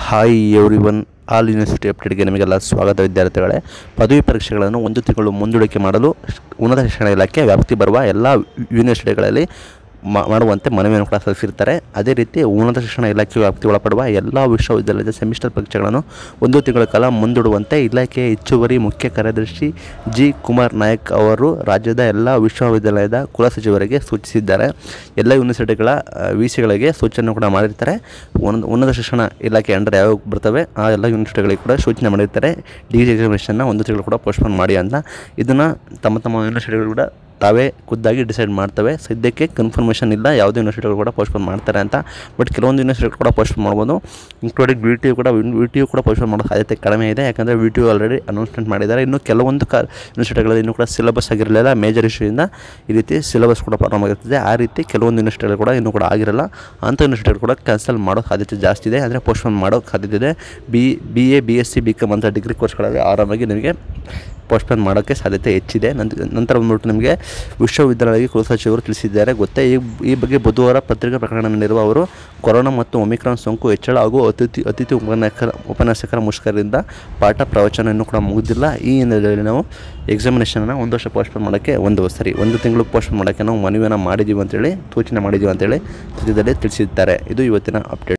hi everyone all university ಅಪ್ಡೇಟ್ಗೆ ನಿಮಗೆಲ್ಲ ಸ್ವಾಗತ ವಿದ್ಯಾರ್ಥಿಗಳೇ ಪದವಿ ಪರೀಕ್ಷೆಗಳನ್ನು ಒಂದು ತಿಂಗಳು ಮುಂದೂಡಿಕೆ ಮಾಡಲು ಉನ್ನತ ಶಿಕ್ಷಣ ಇಲಾಖೆ ವ್ಯಾಪ್ತಿ ಬರುವ ಎಲ್ಲ ಯೂನಿವರ್ಸಿಟಿಗಳಲ್ಲಿ ಮಾ- ಮಾಡುವಂತೆ ಮನವಿಯನ್ನು ಕೂಡ ಸಲ್ಲಿಸಿರ್ತಾರೆ ಅದೇ ರೀತಿ ಉನ್ನತ ಶಿಕ್ಷಣ ಇಲಾಖೆ ವ್ಯಾಪ್ತಿ ಒಳಪಡುವ ಎಲ್ಲ ವಿಶ್ವವಿದ್ಯಾಲಯದ ಸೆಮಿಸ್ಟರ್ ಪರೀಕ್ಷೆಗಳನ್ನು ಒಂದು ತಿಂಗಳ ಕಾಲ ಮುಂದೂಡುವಂತೆ ಇಲಾಖೆಯ ಹೆಚ್ಚುವರಿ ಮುಖ್ಯ ಕಾರ್ಯದರ್ಶಿ ಜಿ ಕುಮಾರ್ ನಾಯಕ್ ಅವರು ರಾಜ್ಯದ ಎಲ್ಲ ವಿಶ್ವವಿದ್ಯಾಲಯದ ಕುಲಸಚಿವರಿಗೆ ಸೂಚಿಸಿದ್ದಾರೆ ಎಲ್ಲ ಯೂನಿವರ್ಸಿಟಿಗಳ ವಿ ಸಿಗಳಿಗೆ ಸೂಚನೆ ಕೂಡ ಮಾಡಿರ್ತಾರೆ ಉನ್ನ- ಉನ್ನತ ಶಿಕ್ಷಣ ಇಲಾಖೆ ಅಂಡರ್ ಯಾವ ಬರ್ತವೆ ಆ ಎಲ್ಲ ಯೂನಿವರ್ಸಿಟಿಗಳಿಗೆ ಕೂಡ ಸೂಚನೆ ಮಾಡಿರ್ತಾರೆ ಡಿಗ್ರಿ ಎಕ್ಸಾಮಿನೇಷನ್ನ ಒಂದು ತಿಂಗಳು ಕೂಡ ಪೋಸ್ಟ್ಪೋನ್ ಮಾಡಿ ಅಂತ ಇದನ್ನು ತಮ್ಮ ತಮ್ಮ ಯೂನಿವರ್ಸಿಟಿಗಳು ಕೂಡ ತಾವೇ ಖುದ್ದಾಗಿ ಡಿಸೈಡ್ ಮಾಡ್ತವೆ ಸದ್ಯಕ್ಕೆ ಕನ್ಫರ್ಮೇಷನ್ ಇಲ್ಲ ಯಾವುದೇ ಯೂನಿವರ್ಸಿಟಿಗಳು ಕೂಡ ಪೋಸ್ಟ್ಪೋನ್ ಮಾಡ್ತಾರೆ ಅಂತ ಬಟ್ ಕೆಲವೊಂದು ಯೂನಿವರ್ಸಿಟಿಗಳು ಕೂಡ ಪೋಸ್ಟ್ಪೋನ್ ಮಾಡ್ಬೋದು ಇನ್ಕ್ಲೂಡಿಂಗ್ ವಿ ಟಿ ಯು ಕೂಡ ವಿ ಟಿ ಯು ಕೂಡ ಪೋಸ್ಟ್ಪೋನ್ ಮಾಡೋ ಸಾಧ್ಯತೆ ಕಡಿಮೆ ಇದೆ ಯಾಕಂದರೆ V T U already announcement ಮಾಡಿದ್ದಾರೆ ಇನ್ನು ಕೆಲವೊಂದು ಕಾ ಯೂನಿವರ್ಸಿಟಿಗಳಲ್ಲಿ ಇನ್ನೂ ಕೂಡ ಸಿಲೆಬಸ್ ಆಗಿರಲಿಲ್ಲ ಮೇಜರ್ ಇಶ್ಯೂಯಿಂದ ಈ ರೀತಿ ಸಿಲೆಬಸ್ ಕೂಡ ಪ್ರಾಬ್ಲಮ್ ಆಗಿರ್ತದೆ ಆ ರೀತಿ ಕೆಲವೊಂದು ಯೂನಿವರ್ಸಿಟಿಗಳು ಕೂಡ ಇನ್ನೂ ಕೂಡ ಆಗಿರಲ್ಲ ಅಂಥ ಯೂನಿವರ್ಸಿಟಿಗಳು ಕೂಡ ಕ್ಯಾನ್ಸಲ್ ಮಾಡೋ ಸಾಧ್ಯತೆ ಜಾಸ್ತಿ ಇದೆ ಅಂದರೆ ಪೋಸ್ಟ್ಪೋನ್ ಮಾಡೋ ಸಾಧ್ಯತೆ ಇದೆ B B A B S C B com ಅಂತ ಡಿಗ್ರಿ ಕೋರ್ಸ್ಗಳಲ್ಲಿ ಆರಾಮಾಗಿ ನಿಮಗೆ ಪೋಸ್ಟ್ಪೋನ್ ಮಾಡೋಕ್ಕೆ ಸಾಧ್ಯತೆ ಹೆಚ್ಚಿದೆ ನಂತರ ನಂತರ ಬಂದ್ಬಿಟ್ಟು ನಿಮಗೆ ವಿಶ್ವವಿದ್ಯಾಲಯಕ್ಕೆ ಕುಲಸಚಿವರು ತಿಳಿಸಿದ್ದಾರೆ ಗೊತ್ತೇ ಈ ಈ ಬಗ್ಗೆ ಬುಧವಾರ ಪತ್ರಿಕಾ ಪ್ರಕರಣ ನೀಡಿರುವ ಅವರು ಕೊರೋನಾ ಮತ್ತು ಒಮಿಕ್ರಾನ್ ಸೋಂಕು ಹೆಚ್ಚಳ ಹಾಗೂ ಅತಿಥಿ ಅತಿಥಿ ಉಪನ್ಯಾಸಕರ ಉಪನ್ಯಾಸಕರ ಮುಷ್ಕರದಿಂದ ಪಾಠ ಪ್ರವಚನ ಇನ್ನೂ ಕೂಡ ಮುಗಿದಿಲ್ಲ ಈ ಹಿನ್ನೆಲೆಯಲ್ಲಿ ನಾವು ಎಕ್ಸಾಮಿನೇಷನ್ನ ಒಂದು ವರ್ಷ ಪೋಸ್ಟ್ಪೋನ್ ಮಾಡೋಕ್ಕೆ ಒಂದು ಸರಿ ಒಂದು ತಿಂಗಳು ಪೋಸ್ಟ್ಪೋನ್ ಮಾಡೋಕ್ಕೆ ನಾವು ಮನವಿಯನ್ನು ಮಾಡಿದ್ದೀವಿ ಅಂತೇಳಿ ಸೂಚನೆ ಮಾಡಿದ್ದೀವಿ ಅಂತೇಳಿ ಸದ್ಯದಲ್ಲೇ ತಿಳಿಸಿದ್ದಾರೆ ಇದು ಇವತ್ತಿನ ಅಪ್ಡೇಟ್